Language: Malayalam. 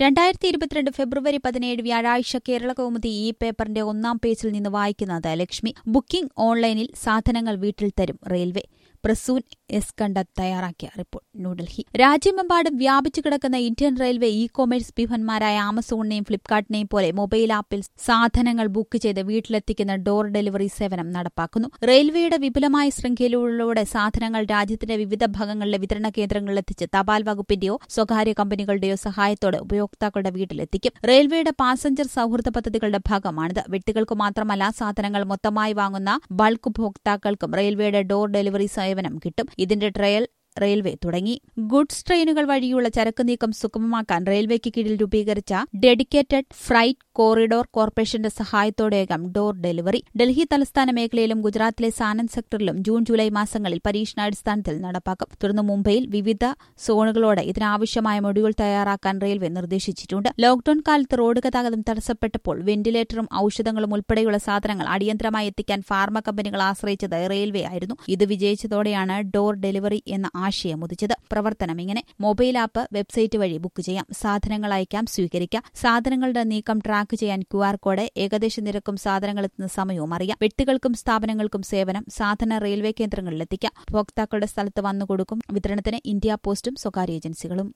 രണ്ടായിരത്തി ഇരുപത്തിരണ്ട് ഫെബ്രുവരി പതിനേഴ് വ്യാഴാഴ്ച കേരള കൗമുദി ഈ പേപ്പറിന്റെ ഒന്നാം പേജിൽ നിന്ന് വായിക്കുന്നത് ലക്ഷ്മി ബുക്കിംഗ് ഓൺലൈനിൽ സാധനങ്ങൾ വീട്ടിൽ തരും റെയിൽവേ പ്രസൂൻ എസ് കണ്ടത് തയ്യാറാക്കിയ റിപ്പോർട്ട് ന്യൂഡൽഹി രാജ്യമെമ്പാടും വ്യാപിച്ചു കിടക്കുന്ന ഇന്ത്യൻ റെയിൽവേ ഇ കൊമേഴ്സ് വിഭന്മാരായ ആമസോണിനെയും ഫ്ലിപ്കാർട്ടിനെയും പോലെ മൊബൈൽ ആപ്പിൽ സാധനങ്ങൾ ബുക്ക് ചെയ്ത് വീട്ടിലെത്തിക്കുന്ന ഡോർ ഡെലിവറി സേവനം നടപ്പാക്കുന്നു റെയിൽവേയുടെ വിപുലമായ ശൃംഖലയിലൂടെ സാധനങ്ങൾ രാജ്യത്തിന്റെ വിവിധ ഭാഗങ്ങളിലെ വിതരണ കേന്ദ്രങ്ങളിലെത്തിച്ച് തപാൽ വകുപ്പിന്റെയോ സ്വകാര്യ കമ്പനികളുടെയോ സഹായത്തോടെ ഉപയോക്താക്കളുടെ വീട്ടിലെത്തിക്കും റെയിൽവേയുടെ പാസഞ്ചർ സൌഹൃദ പദ്ധതികളുടെ ഭാഗമാണിത് വ്യക്തികൾക്ക് മാത്രമല്ല സാധനങ്ങൾ മൊത്തമായി വാങ്ങുന്ന ബൾക്ക് ഉപഭോക്താക്കൾക്കും റെയിൽവേയുടെ ഡോർ ഡെലിവറി സേവനം കിട്ടും ഇതിന്റെ ട്രയൽ റെയിൽവേ തുടങ്ങി ഗുഡ്സ് ട്രെയിനുകൾ വഴിയുള്ള ചരക്ക് നീക്കം സുഗമമാക്കാൻ റെയിൽവേക്ക് കീഴിൽ രൂപീകരിച്ച ഡെഡിക്കേറ്റഡ് ഫ്രൈറ്റ് കോറിഡോർ കോർപ്പറേഷന്റെ സഹായത്തോടെയാകും ഡോർ ഡെലിവറി ഡൽഹി തലസ്ഥാന മേഖലയിലും ഗുജറാത്തിലെ സാനന്ദ് സെക്ടറിലും ജൂൺ ജൂലൈ മാസങ്ങളിൽ പരീക്ഷണാടിസ്ഥാനത്തിൽ നടപ്പാക്കും തുടർന്ന് മുംബൈയിൽ വിവിധ സോണുകളോടെ ഇതിനാവശ്യമായ മൊഡ്യൂൾ തയ്യാറാക്കാൻ റെയിൽവേ നിർദ്ദേശിച്ചിട്ടുണ്ട് ലോക്ഡൌൺ കാലത്ത് റോഡ് ഗതാഗതം തടസ്സപ്പെട്ടപ്പോൾ വെന്റിലേറ്ററും ഔഷധങ്ങളും ഉൾപ്പെടെയുള്ള സാധനങ്ങൾ അടിയന്തരമായി എത്തിക്കാൻ ഫാർമ കമ്പനികൾ ആശ്രയിച്ചത് റെയിൽവേ ആയിരുന്നു ഇത് വിജയിച്ചതോടെയാണ് ഡോർ ഡെലിവറി എന്ന ആശയം ഉദിച്ചത് പ്രവർത്തനം ഇങ്ങനെ മൊബൈൽ ആപ്പ് വെബ്സൈറ്റ് വഴി ബുക്ക് ചെയ്യാം സാധനങ്ങൾ അയക്കാം സ്വീകരിക്കാം സാധനങ്ങളുടെ നീക്കം ട്രാക്ക് ചെയ്യാൻ ക്യു ആർ കോഡ് ഏകദേശ നിരക്കും സാധനങ്ങൾ എത്തുന്ന സമയവും അറിയാം വ്യക്തികൾക്കും സ്ഥാപനങ്ങൾക്കും സേവനം സാധന റെയിൽവേ കേന്ദ്രങ്ങളിലെത്തിക്കാം ഉപഭോക്താക്കളുടെ സ്ഥലത്ത് വന്നുകൊടുക്കും വിതരണത്തിന് ഇന്ത്യ പോസ്റ്റും സ്വകാര്യ ഏജൻസികളും